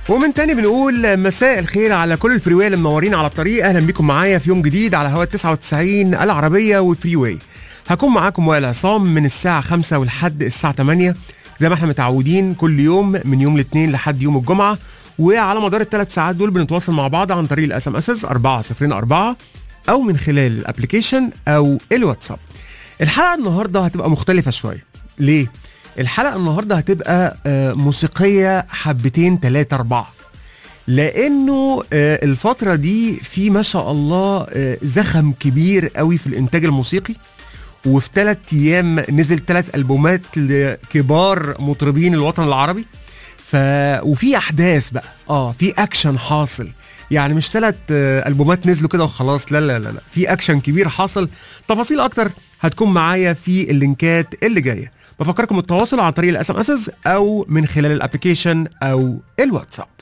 ومن تاني بنقول مساء الخير على كل الفريوي اللي منورين على الطريق اهلا بيكم معايا في يوم جديد على هواء 99 العربيه والفريوي هكون معاكم وائل عصام من الساعه 5 ولحد الساعه 8 زي ما احنا متعودين كل يوم من يوم الاثنين لحد يوم الجمعه وعلى مدار الثلاث ساعات دول بنتواصل مع بعض عن طريق الاس ام اس 404 او من خلال الابلكيشن او الواتساب الحلقه النهارده هتبقى مختلفه شويه ليه الحلقه النهارده هتبقى آه، موسيقيه حبتين ثلاثه اربعه لانه آه، الفتره دي في ما شاء الله آه، زخم كبير قوي في الانتاج الموسيقي وفي ثلاث ايام نزل ثلاث البومات لكبار مطربين الوطن العربي ف وفي احداث بقى اه في اكشن حاصل يعني مش ثلاث البومات نزلوا كده وخلاص لا لا لا لا في اكشن كبير حاصل تفاصيل اكتر هتكون معايا في اللينكات اللي جايه بفكركم التواصل عن طريق الاس ام اس او من خلال الابلكيشن او الواتساب